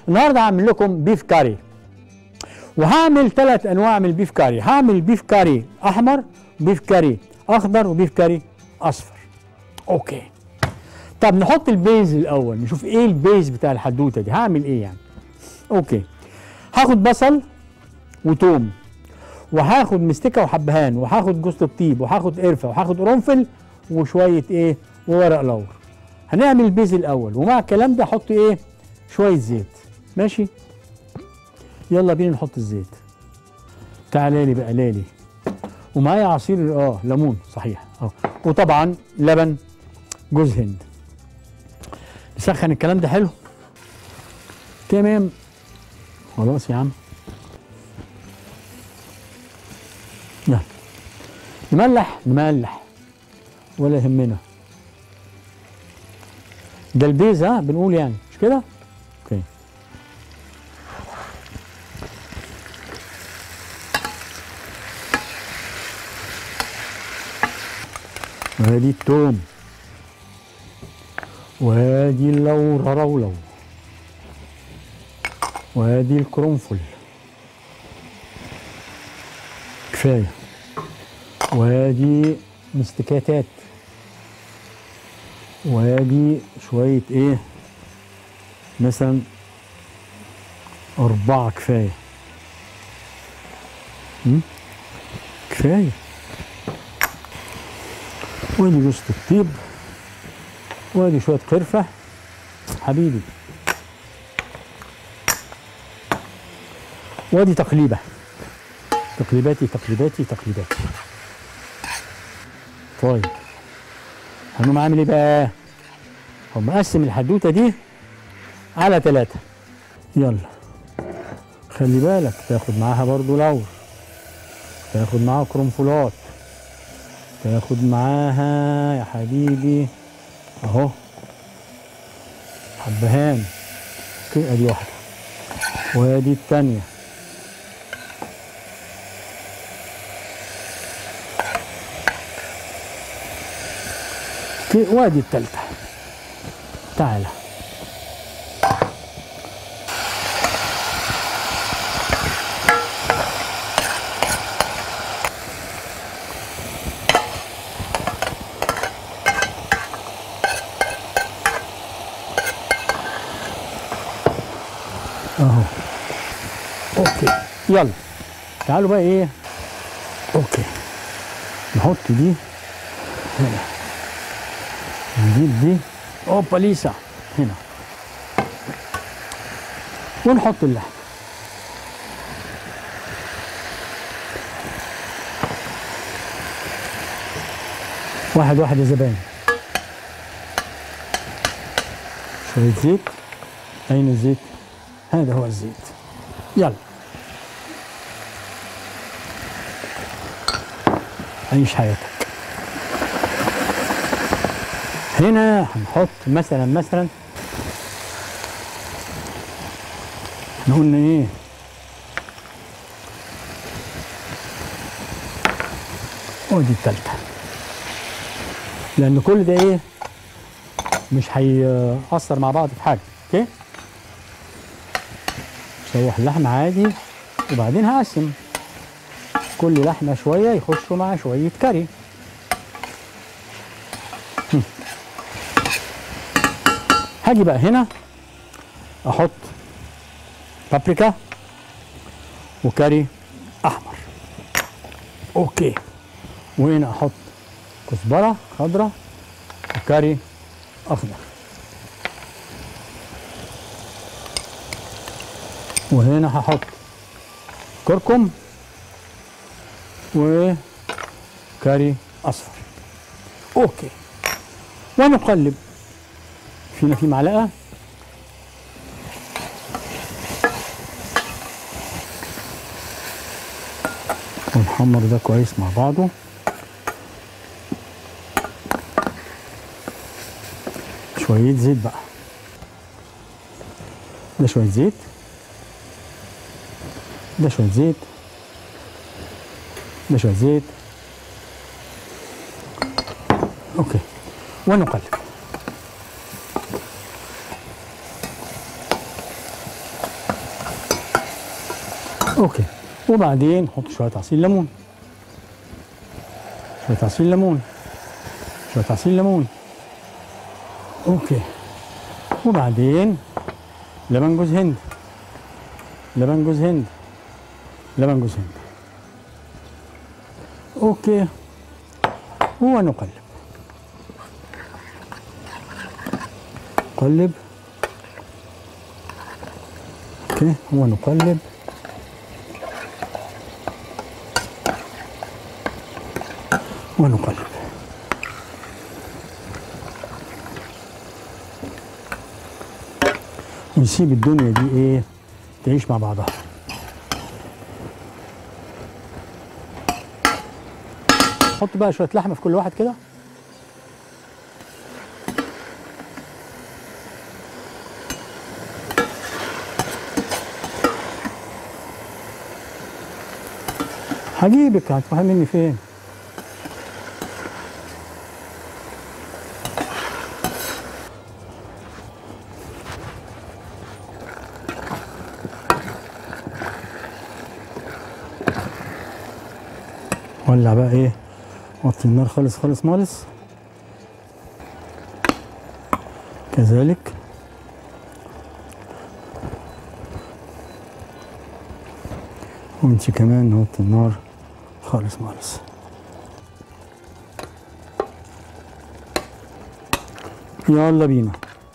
النهارده هعمل لكم بيف كاري وهعمل ثلاث انواع من البيف كاري هعمل بيف كاري احمر بيف كاري اخضر وبيف كاري اصفر اوكي طب نحط البيز الاول نشوف ايه البيز بتاع الحدوته دي هعمل ايه يعني اوكي هاخد بصل وتوم وهاخد مستكه وحبهان وهاخد جوز الطيب وهاخد قرفه وهاخد قرنفل وشويه ايه وورق لور هنعمل البيز الاول ومع الكلام ده احط ايه شويه زيت ماشي يلا بينا نحط الزيت تعالى لي بقى لالي ومعايا عصير اه ليمون صحيح اه وطبعا لبن جوز هند نسخن الكلام ده حلو تمام خلاص يا عم يلا نملح نملح ولا يهمنا ده البيز ها بنقول يعني مش كده اوكي وادي التوم وادي اللورة رولو وادي القرنفل كفاية وادي مستكاتات وادي شوية ايه مثلا أربعة كفاية م? كفاية وادي جوز الطيب وادي شوية قرفة حبيبي وادي تقليبة تقليباتي تقليباتي تقليباتي طيب هنقوم عامل ايه بقى؟ هقوم مقسم الحدوته دي على ثلاثة يلا خلي بالك تاخد معاها برضو لور تاخد معاها قرنفلات تاخد معاها يا حبيبي اهو حبهان اوكي ادي واحدة وادي التانية اوكي وادي التالتة تعالى اهو اوكي يلا تعالوا بقى ايه اوكي نحط دي هنا نجيب دي اوبا ليسا هنا ونحط اللحم واحد واحد يا زباين شوية زيت أين الزيت؟ هذا هو الزيت يلا عيش حياتك هنا هنحط مثلا مثلا احنا قلنا ايه ودي التالتة لأن كل ده ايه مش هيأثر مع بعض في حاجة اوكي شوح اللحمة عادي وبعدين هقسم كل لحمة شوية يخشوا مع شوية كاري هاجي بقى هنا احط بابريكا وكاري احمر اوكي وهنا احط كزبره خضراء وكاري اخضر وهنا هحط كركم وكاري اصفر اوكي ونقلب فينا في معلقه ونحمر ده كويس مع بعضه شوية زيت بقى ده شوية زيت ده شوية زيت ده شوية زيت اوكي ونقلب اوكي وبعدين حط شويه عصير ليمون شويه عصير ليمون شويه عصير ليمون اوكي وبعدين لبن جوز هند لبن جوز هند لبن جوز هند اوكي ونقلب قلب اوكي ونقلب ونقلب ونسيب الدنيا دي ايه تعيش مع بعضها حط بقى شويه لحمه في كل واحد كده هجيبك هتروحي مني فين ولع بقى ايه وطي النار خالص خالص خالص كذلك وانت كمان نوطي النار خالص خالص يلا بينا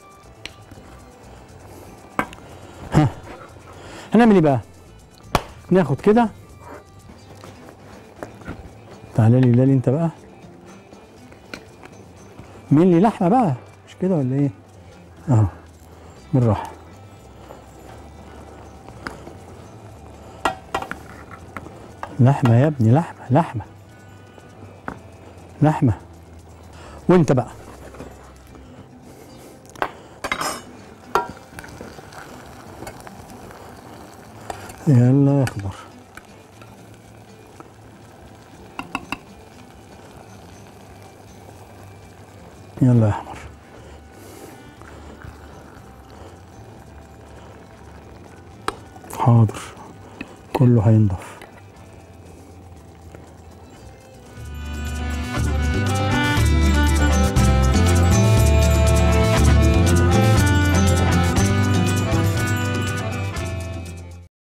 ها هنعمل ايه بقى ناخد كده تعالى لي لالي انت بقى مين لي لحمه بقى مش كده ولا ايه اهو بالراحه لحمه يا ابني لحمه لحمه لحمه وانت بقى يلا يا اخضر يلا يا احمر حاضر كله هينضف